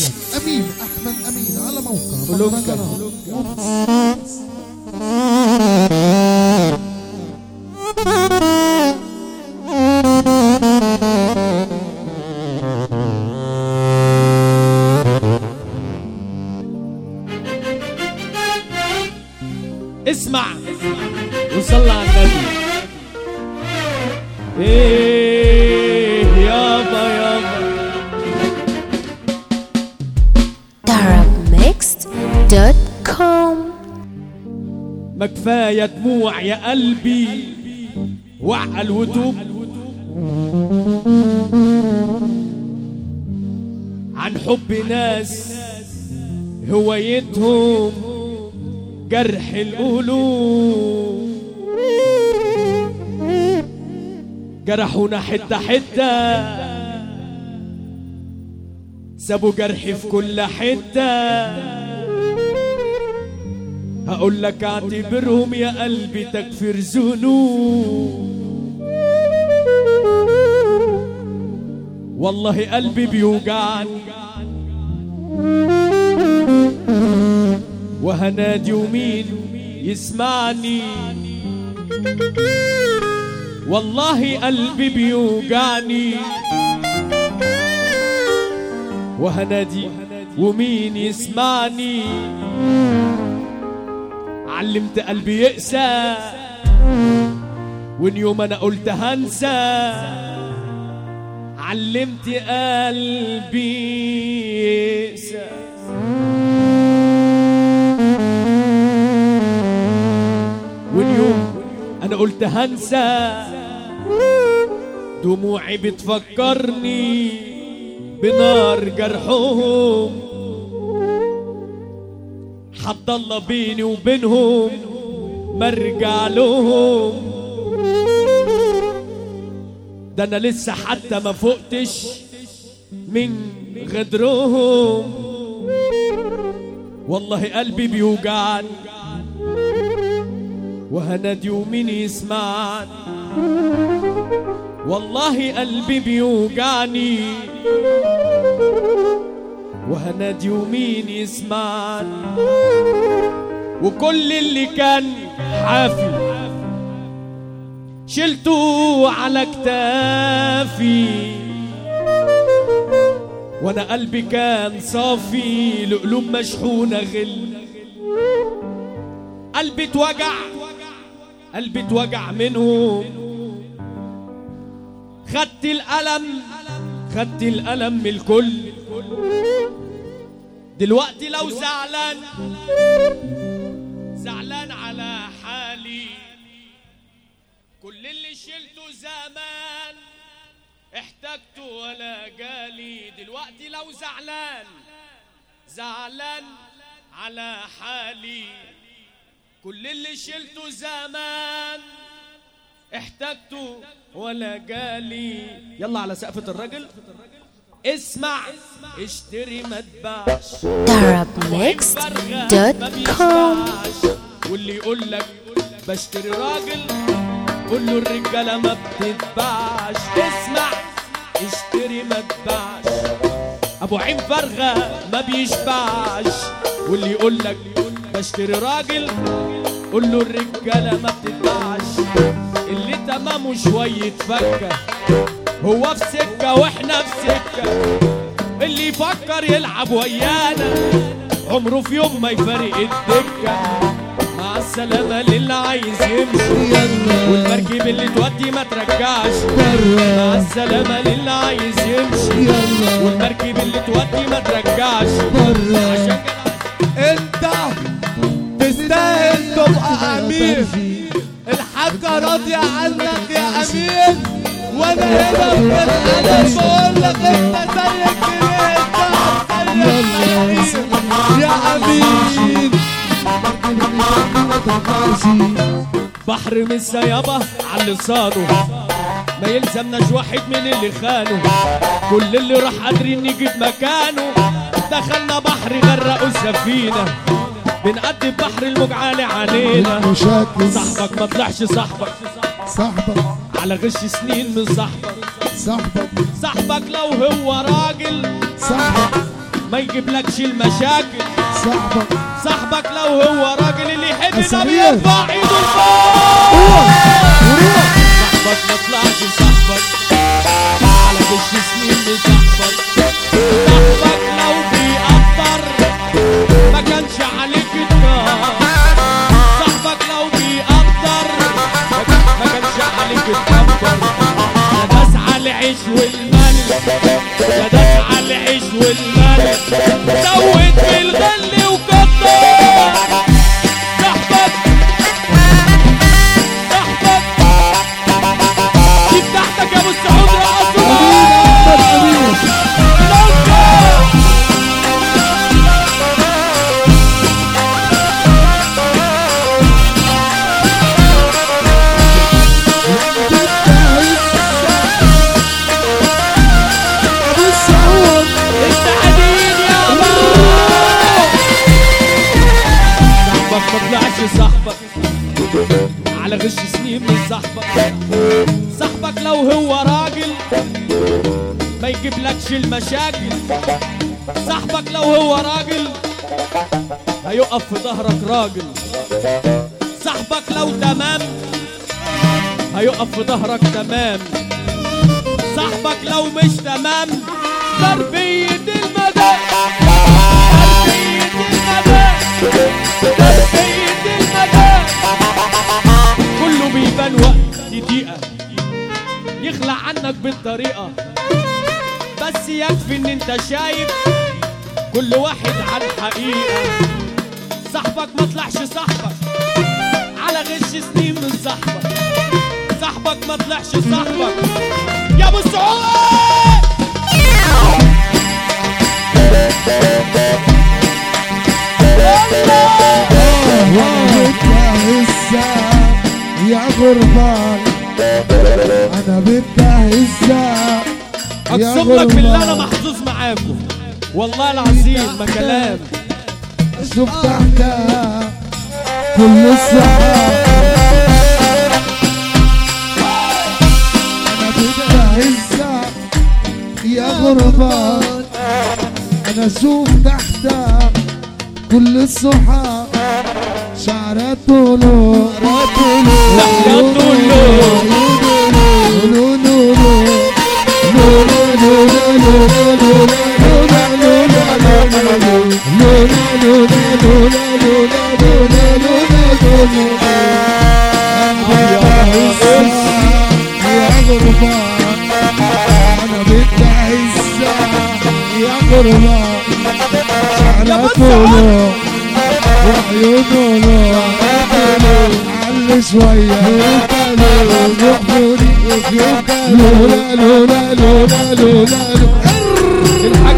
أمين أحمد أمين على موقع فلوكة. مهرجانات. اسمع وصل على النبي ايه يابا يابا Arabmixed.com ما كفايه دموع يا قلبي وعقل وتوب عن حب ناس هوايتهم جرح القلوب جرحونا حتة حتة سابوا جرحي في كل حتة هقول لك اعتبرهم يا قلبي تكفير ذنوب والله قلبي بيوجعني وهنادي ومين يسمعني والله قلبي بيوجعني وهنادي ومين يسمعني علمت قلبي يقسى وان يوم انا قلت هنسى علمت قلبي يقسى وان يوم انا قلت هنسى دموعي بتفكرني بنار جرحهم حد الله بيني وبينهم مرجع لهم ده انا لسه حتى ما فقتش من غدرهم والله قلبي بيوجعني وهنادي ومين يسمعني والله قلبي بيوجعني وهنادي ومين يسمعني وكل اللي كان حافي شلته على كتافي وانا قلبي كان صافي لقلوب مشحونه غل قلبي اتوجع قلبي اتوجع منهم خدت الألم خدت الألم من الكل دلوقتي لو زعلان زعلان على حالي كل اللي شلته زمان احتجته ولا جالي دلوقتي لو زعلان زعلان على حالي كل اللي شلته زمان احتجته ولا جالي يلا على سقفة الراجل اسمع اشتري ما تباعش Arabmixed.com واللي يقول لك بشتري راجل قول له الرجاله ما بتتباعش اسمع اشتري ما تباعش ابو عين فرغه ما بيشبعش واللي يقول لك بشتري راجل قول له الرجاله ما بتتباعش اللي تمامه شويه فكه هو في سكه واحنا في سكه اللي يفكر يلعب ويانا عمره في يوم ما يفارق الدكه مع السلامه للي عايز يمشي والمركب اللي تودي ما ترجعش مع السلامه للي عايز يمشي والمركب اللي تودي ما ترجعش عشان كده انت تستاهل تبقى امير الحاجة راضية عنك يا امير وانا هنا بجد انا بقول لك انت زي الجنيه انت زي الجنيه يا امين بحر من السيابة على لسانه ما يلزمناش واحد من اللي خانه كل اللي راح قادرين نجيب مكانه دخلنا بحر غرقوا السفينة بنقدم بحر الموج عالي علينا مشاكل صاحبك ما طلعش صاحبك صاحبك على غش سنين من صاحبك صاحبك صاحبك لو هو راجل صاحبك ما يجيبلكش المشاكل صاحبك صاحبك لو هو راجل اللي يحب النبي أسامير. يرفع ايده لفوق وروح صاحبك ما طلعش صاحبك على وش سنين مصاحبك صاحبك لو بيقدر ما كانش عليك النار صاحبك لو بيقدر ما كانش عليك الكبر يا داس على العيش والملح يا داس على العيش والملح زود في الغل وكتر صاحبك صاحبك جيب تحتك يا ابو السعود أمين أحمد أمين أبو السعود السعدين يا ابو صاحبك ما طلعش صاحبك على غش سنين من صاحبك صاحبك لو هو راجل ما يجيبلكش المشاكل صاحبك لو هو راجل هيقف في ظهرك راجل صاحبك لو تمام هيقف في ظهرك تمام صاحبك لو مش تمام تربية المدى تربية المدى تربية المدى كله بيبان وقت دقيقة يخلع عنك بالطريقة بس يكفي ان انت شايف كل واحد على الحقيقة صاحبك ما طلعش صاحبك على غش سنين من صاحبك صاحبك ما طلعش صاحبك يا ابو سعود وانا بتهزة يا غربان انا بتهزة يا اقسم لك بالله انا غربان محظوظ معاكم والله العظيم ما كلام شوف تحتها كل الصحاب انا بتهزة يا غربان انا اشوف تحتها كل الصحاب شعرها طولو تحيا طولو. انا بدي عزة يا غربان شعرها طولو وعيونه علي شوية روح فوري لولا لولا لولا لولا